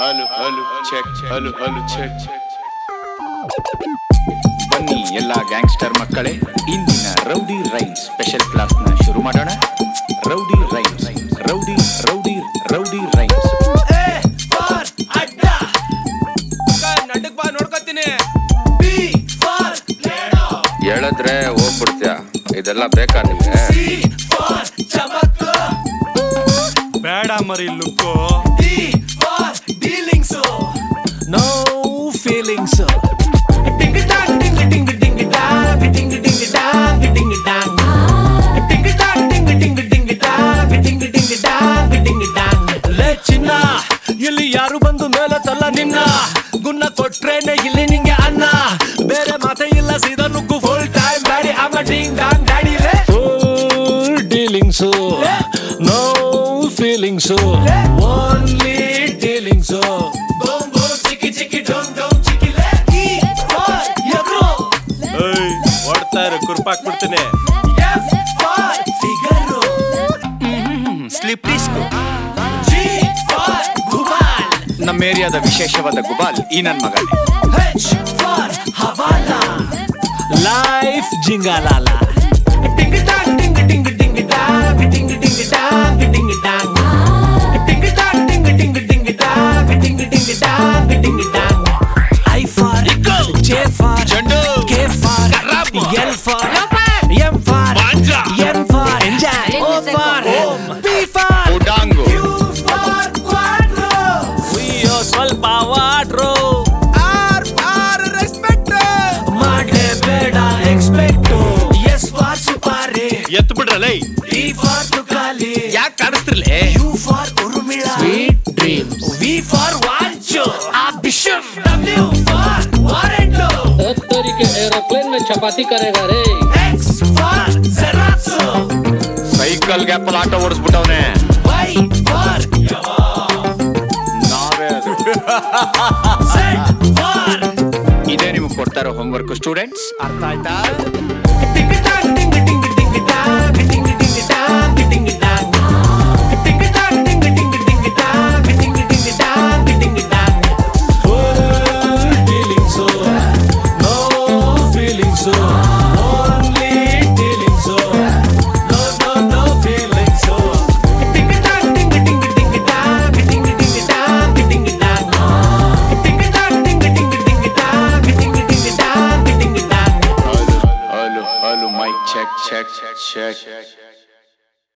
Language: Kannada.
ಹಲು ಹಲು ಚೆಕ್ ಹಲು ಹಲು ಚೆಕ್ ಬನ್ನಿ ಎಲ್ಲ ಗ್ಯಾಂಗ್ಸ್ಟರ್ ಮಕ್ಕಳೇ ಇಂದಿನ ರೌಡಿ ರೈಮ್ ಸ್ಪೆಷಲ್ ಕ್ಲಾಸ್ ನ ಶುರು ಮಾಡೋಣ rowdy rhymes rowdy rowdy rowdy rhymes ನಡ್ಕ್ ಬಾ ನೋಡ್ಕೊತೀನಿ ಹೇಳಿದ್ರೆ ಹೋಗ್ಬಿಡ್ತೀಯ ಇದೆಲ್ಲ ಬೇಕಾ ನಿಮ್ಗೆ ಬೇಡ ಮರಿ ಲುಕ್ಕು ನೋ ಫೀಲಿಂಗ್ಸ್ ಚಿನ್ನ ಇಲ್ಲಿ ಯಾರು ಬಂದು ಮೇಲೆ ತಲ್ಲ ನಿನ್ನ ಗುನ್ನ ಕೊಟ್ರೇನೆ ಇಲ್ಲಿ ನಿಂಗೆ ಅನ್ನ ಬೇರೆ ಮಾತೆ ಇಲ್ಲ ಸೀದಾ ನುಗ್ಗು ಫುಲ್ ಟೈಮ್ ಬ್ಯಾಡಿ ಅಮ್ಮ ding dong daddy full dealings no feelings only dealings ಓಡ್ತಾ ಇರು ಕುರ್ಪಾಕ್ಬಿಡ್ತೀನಿ ಸ್ಲಿಪ್ ಡಿಸ್ಕ್ ನಮ್ಮ ಏರಿಯಾದ ವಿಶೇಷವಾದ ಗುಬಾಲ್ ಈ ನನ್ ಮಗನೇ ಲೈಫ್ ಜಿಂಗಾಲಾಲ I for J for ಚೆಂಡು. K for L for M for N for O for P for ಉಡಾಂಗು ಅಯ್ಯೋ ಸ್ವಲ್ಪ ವಾಟ್ರು ಮಾಡಲೇಬೇಡ ಎಕ್ಸ್ಪೆಕ್ಟು ಎಸ್ ಫಾರ್ ಸುಪಾರಿ ಎತ್ತು ಬಿಡ್ರಲೈ ಟಿ ಫಾರ್ ತುಕಾಲಿ ಯಾಕೆ ಕಾಣಿಸ್ತಿರ್ಲೆ ಯು ಫಾರ್ ಉರುಮಿಳ ಸ್ವೀಟ್ ಡ್ರೀಮ್ಸ್ ವಿ ಫಾರ್ ವಾಂಚು ಆ ಬಿಷಪ್ ಡಬ್ಲ್ಯೂ ಫಾರ್ ವಾರೆಂಟು तरीके एरोप्लेन में चपाती करेगा रे ಎಕ್ಸ್ ಫಾರ್ ಜೆರಾಕ್ಸು ಸೈಕಲ್ ಗ್ಯಾಪಲ್ ಆಟೋ ಓಡಿಸ್ಬಿಟ್ಟವನೆ ವೈ ಫಾರ್ ನಾವೇ ಅದು ಝೆಡ್ ಫಾರ್ ಇದೇ ನಿಮ್ಗೆ ಕೊಡ್ತಾ ಇರೋ ಹೋಮ್ವರ್ಕ್ ಸ್ಟೂಡೆಂಟ್ಸ್ ಅರ್ಥ ಆಯ್ತಾ